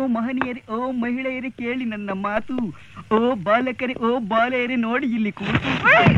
ಮಹನೀಯರೇ ಓ ಮಹಿಳೆಯರೇ ಕೇಳಿ ನನ್ನ ಮಾತು ಓ ಬಾಲಕರೇ ಓ ಬಾಲೆಯರೇ ನೋಡಿ ಇಲ್ಲಿ ಕೂತು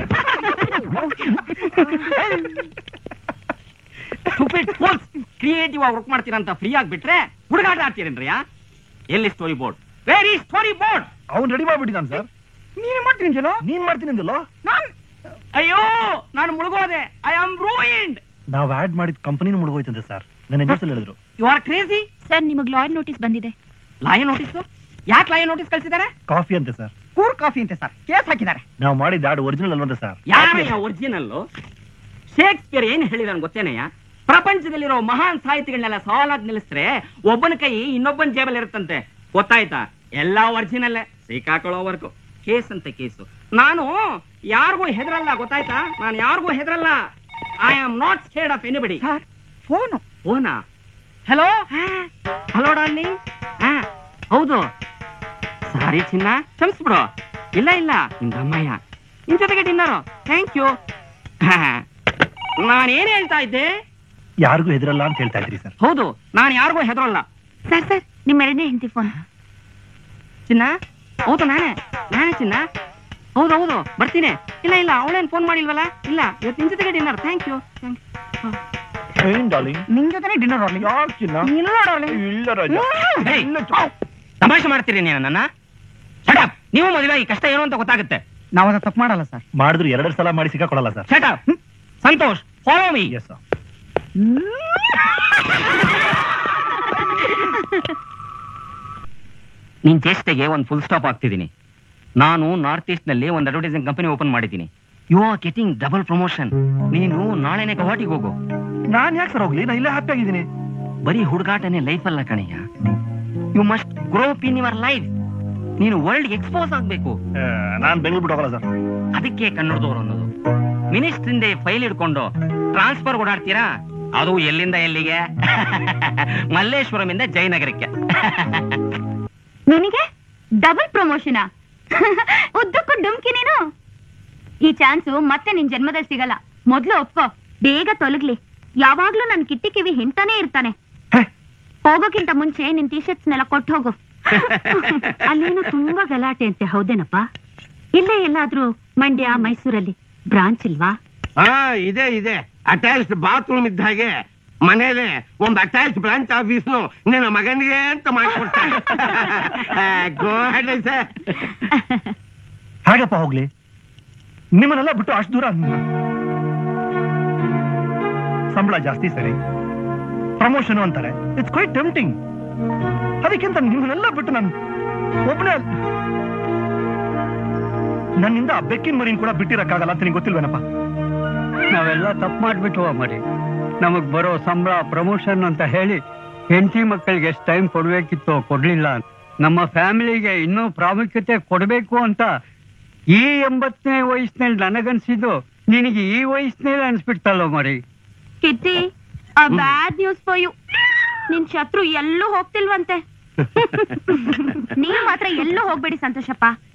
ಕ್ರಿಯೇಟಿವ್ ಆಗಿ ವರ್ಕ್ ಮಾಡ್ತೀರಂತ ಫ್ರೀ ಆಗಿ ಬಿಟ್ರೆ ಹುಡುಗಾಟ ಆಡ್ತೀರೇನ್ರಿಯಾ ಎಲ್ಲಿ story board very story board ಅವ್ನು ರೆಡಿ ಮಾಡ್ಬಿಟ್ಟಿದ್ದಾನೆ ಸರ್ ನೀನು ಮಾಡ್ತೀನಿ ಚಲೋ ನೀನ್ ಮಾಡ್ತೀನಿ ಅಂದಲ್ಲ ನಾನ್ ಅಯ್ಯೋ ನಾನು ಮುಳುಗೋದೆ ಐ ಆಮ್ ರೂಯಿಂಡ್ ನಾವ್ ಆಡ್ ಮಾಡಿದ ಕಂಪನಿನ ಮುಳುಗೋಯ್ತಂತೆ ಸರ್ ನನ್ನ ಎಜೆನ್ಸಲ್ಲಿ ಹೇಳಿದ್ರು ಯು ಆರ್ ಕ್ರೇಜಿ ಸರ್ ನಿಮಗ್ ಲಾಯರ್ ನೋಟಿಸ್ ಬಂದಿದೆ ಲಾಯ ನೋಟಿಸ್ ಯಾಕೆ ಲಾಯ ನೋಟಿಸ್ ಕಳ್ಸಿದ್ದಾರೆ ಕಾಫಿ ಅಂತೆ ಸರ್ ಕೂರ್ ಕಾಫಿ ಅಂತೆ ಸರ್ ಕೇಸ್ ಹಾಕಿದ್ದಾರೆ ನಾವು ಮಾಡಿದ ಆಡ್ ಒರಿಜಿನಲ್ ಅಲ್ವಂತೆ ಸರ್ ಯಾರಯ್ಯ ಒರಿಜಿನಲ್ ಶೇಕ್ಸ್ಪಿಯರ್ ಏನ್ ಹೇಳಿದಾನ ಗೊತ್ತೇನಯ್ಯ ಪ್ರಪಂಚದಲ್ಲಿರೋ ಮಹಾನ್ ಸಾಹಿತಿಗಳನ್ನೆಲ್ಲ ಸಾಲಾಗಿ ನಿಲ್ಲಿಸಿದ್ರೆ ಒಬ್ಬನ ಕೈ ಇನ್ನೊಬ್ಬನ ಜೇಬಲ್ಲಿ ಇರುತ್ತಂತೆ ಗೊತ್ತಾಯ್ತಾ ಎಲ್ಲಾ ಒರಿಜಿನಲ್ ಸಿಕ್ಕಾಕೊಳ್ಳೋವರೆಗೂ ಕೇಸ್ ಅಂತ ಕೇಸು ನಾನು ಯಾರಿಗೂ ಹೆದರಲ್ಲ ಗೊತ್ತಾಯ್ತಾ ನಾನು ಯಾರಿಗೂ ಹೆದರಲ್ಲ I am not scared of anybody sir phone ಓನಾ ಹಲೋ ಹಲೋ ಡಾರ್ಲಿಂಗ್ ಹಾ ಹೌದು ಸಾರಿ ಚಿನ್ನ ಕ್ಷಮಿಸ್ಬಿಡು ಇಲ್ಲ ಇಲ್ಲ ನಿಮ್ ಅಮ್ಮಯ್ಯ ನಿನ್ ಜೊತೆಗೆ ಡಿನ್ನರು ಥ್ಯಾಂಕ್ ಯು ನಾನೇನ್ ಹೇಳ್ತಾ ಇದ್ದೆ ಯಾರಿಗೂ ಹೆದರಲ್ಲ ಅಂತ ಹೇಳ್ತಾ ಇದ್ರಿ ಸರ್ ಹೌದು ನಾನು ಯಾರಿಗೂ ಹೆದರಲ್ಲ ಸರ್ ಸರ್ ನಿಮ್ಮ ಎರಡನೇ ಹೆಂಡತಿ ಫೋನ್ ಚಿನ್ನ ಹೌದು ನಾನೇ ನಾನೇ ಚಿನ್ನ ಹೌದು ಹೌದು ಬರ್ತೀನಿ ಇಲ್ಲ ಇಲ್ಲ ಅವಳೇನ್ ಫೋನ್ ಮಾಡಿಲ್ವಲ್ಲ ಇಲ್ಲ ಇವತ್ತು ನಿನ್ ಜೊತೆಗೆ ಡಿನ್ನರ್ ಥ್ಯಾಂಕ್ ಯು ಏನ್ ಡಾರ್ಲಿಂಗ್ ನಿನ್ ಜೊತೆನೆ ಡಿನ್ನರ್ ಆಡ್ಲಿ ಯಾಕೆ ಚಿನ್ನ ಇಲ್ಲ darling. ಇಲ್ಲ ರಾಜ ಹೇಯ್, ಇಲ್ಲ ಚ- ತಮಾಷೆ ಮಾಡ್ತೀರಿ ನೀನು ನನ್ನ Shut up. ನೀವು ಮದುವೆ ಈ ಕಷ್ಟ ಏನು ಅಂತ ಗೊತ್ತಾಗುತ್ತೆ ನಾವು ಅದ ತಪ್ಪು ಮಾಡಲ್ಲ ಸರ್ ಮಾಡಿದ್ರು ಎರಡೆರಡು ಸಲ ಮಾಡಿ ಸಿಕ್ಕಾಕೊಡಲ್ಲ sir Shut up. Santosh follow me yes sir ನಿನ್ ಚೇಷ್ಟೆಗೆ ಒಂದು ಫುಲ್ ಸ್ಟಾಪ್ ಆಗ್ತಿದ್ದೀನಿ ನಾನು ನಾರ್ತ್ ಈಸ್ಟ್ ನಲ್ಲಿ ಒಂದು ಅಡ್ವರ್ಟೈಸಿಂಗ್ ಕಂಪನಿ ಓಪನ್ ಮಾಡಿದ್ದೀನಿ you are getting double promotion ನೀನು ನಾಳೆನೆ ಗವಾಟಿಗೆ ಹೋಗು ನಾನ್ ಯಾಕೆ ಸರ್ ಹೋಗ್ಲಿ ನಾ ಇಲ್ಲೇ ಹ್ಯಾಪಿ ಆಗಿದ್ದೀನಿ ಬರೀ ಹುಡುಗಾಟನೇ ಲೈಫ್ ಅಲ್ಲ ಕಣಯ್ಯ you must grow up in your life ನೀನು ವರ್ಲ್ಡ್ ಎಕ್ಸ್ಪೋಸ್ ಆಗ್ಬೇಕು ಆ, ನಾನ್ ಬೆಂಗಳೂರು ಬಿಟ್ಟು ಹೋಗಲ್ಲ ಸರ್ ಅದಕ್ಕೆ ಕನ್ನಡದವ್ರು ಅನ್ನೋದು ಮಿನಿಸ್ಟ್ರಿಂದ ಫೈಲ್ ಹಿಡ್ಕೊಂಡು ಟ್ರಾನ್ಸ್ಫರ್ ಓಡಾಡ್ತೀರಾ ಅದು ಎಲ್ಲಿಂದ ಎಲ್ಲಿಗೆ ಮಲ್ಲೇಶ್ವರಮಿಂದ ಜಯನಗರಕ್ಕೆ ನಿನಗೆ ಡಬಲ್ ಪ್ರಮೋಷನಾ ಉದ್ದಕ್ಕೂ ಡುಮ್ಕಿ ನೀನು ಈ ಚಾನ್ಸು ಮತ್ತೆ ನಿನ್ ಜನ್ಮದಲ್ಲಿ ಸಿಗಲ್ಲ ಮೊದ್ಲು ಒಪ್ಕೋ ಬೇಗ ತೊಲಗ್ಲಿ ಯಾವಾಗ್ಲೂ ನನ್ ಕಿಟ್ಟಿ ಕಿವಿ ಹಿಂತಾನೆ ಇರ್ತಾನೆ ಹೇ. ಹೋಗೋಕ್ಕಿಂತ ಮುಂಚೆ ನಿನ್ ಟಿ ಶರ್ಟ್ಸ್ನೆಲ್ಲ ಕೊಟ್ಟು ಹೋಗು ಅಲ್ಲೇನೋ ತುಂಬಾ ಗಲಾಟೆ ಅಂತೆ ಹೌದೇನಪ್ಪ ಇಲ್ಲೇ ಎಲ್ಲಾದ್ರೂ ಮಂಡ್ಯ ಮೈಸೂರಲ್ಲಿ ಬ್ರಾಂಚ್ ಇಲ್ವಾ ಹಾ ಇದೆ ಇದೆ ಅಟ್ಯಾಚ್ಡ್ ಬಾತ್ರೂಮ್ ಇದ್ದ ಹಾಗೆ ಮನೇಲೆ ಒಂದು ಅಟ್ಯಾಚ್ ಬ್ರಾಂಚ್ ಆಫೀಸ್ನು ನಿನ್ನ ಮಗನಿಗೆ ಅಂತ ಮಾಡ್ಕೊಡ್ತಾರೆ ಗೋ ಹೆಡ್ ಸರ್ ಹಾಗಪ್ಪ ಹೋಗ್ಲಿ ನಿಮ್ಮನ್ನೆಲ್ಲ ಬಿಟ್ಟು ಅಷ್ಟು ದೂರ ಸಂಬಳ ಜಾಸ್ತಿ ಸರಿ ಪ್ರಮೋಷನ್ ಅಂತಾರೆ ಇಟ್ಸ್ ಕ್ವೈಟ್ ಟೆಂಪ್ಟಿಂಗ್ ಅದಕ್ಕಿಂತ ನಿಮ್ಮನ್ನೆಲ್ಲ ಬಿಟ್ಟು ನಾನು ಒಬ್ಬನೇ ನನ್ನಿಂದ ಆ ಬೆಕ್ಕಿನ ಮರಿನ್ ಕೂಡ ಬಿಟ್ಟಿರಕ್ಕಾಗಲ್ಲ ಅಂತ ನಿಂಗೆ ಗೊತ್ತಿಲ್ವೇನಪ್ಪ ನಾವೆಲ್ಲ ತಪ್ಪು ಮಾಡ್ಬಿಟ್ಟು ಮರಿ ನಮಗ್ ಬರೋ ಸಂಬಳ ಪ್ರಮೋಷನ್ ಅಂತ ಹೇಳಿ ಹೆಂಡತಿ ಮಕ್ಕಳಿಗೆ ಎಷ್ಟು ಟೈಮ್ ಕೊಡ್ಬೇಕಿತ್ತು ಕೊಡ್ಲಿಲ್ಲ ನಮ್ಮ ಫ್ಯಾಮಿಲಿಗೆ ಇನ್ನೂ ಪ್ರಾಮುಖ್ಯತೆ ಕೊಡ್ಬೇಕು ಅಂತ ಈ ಎಂಬತ್ತನೇ ವಯಸ್ಸಿನಲ್ಲಿ ನನಗನ್ಸಿದ್ದು ನಿನಗೆ ಈ ವಯಸ್ಸಿನಲ್ಲಿ ಅನ್ಸ್ಬಿಡ್ತಲ್ಲೋ ಮರಿ ಕಿಟ್ಟಿ ಆ ಬ್ಯಾಡ್ ನ್ಯೂಸ್ ಫಾರ್ ಯು ನಿನ್ ಶತ್ರು ಎಲ್ಲೂ ಹೋಗ್ತಿಲ್ವಂತೆ ನೀವ್ ಮಾತ್ರ ಎಲ್ಲೂ ಹೋಗ್ಬೇಡಿ ಸಂತೋಷಪ್ಪ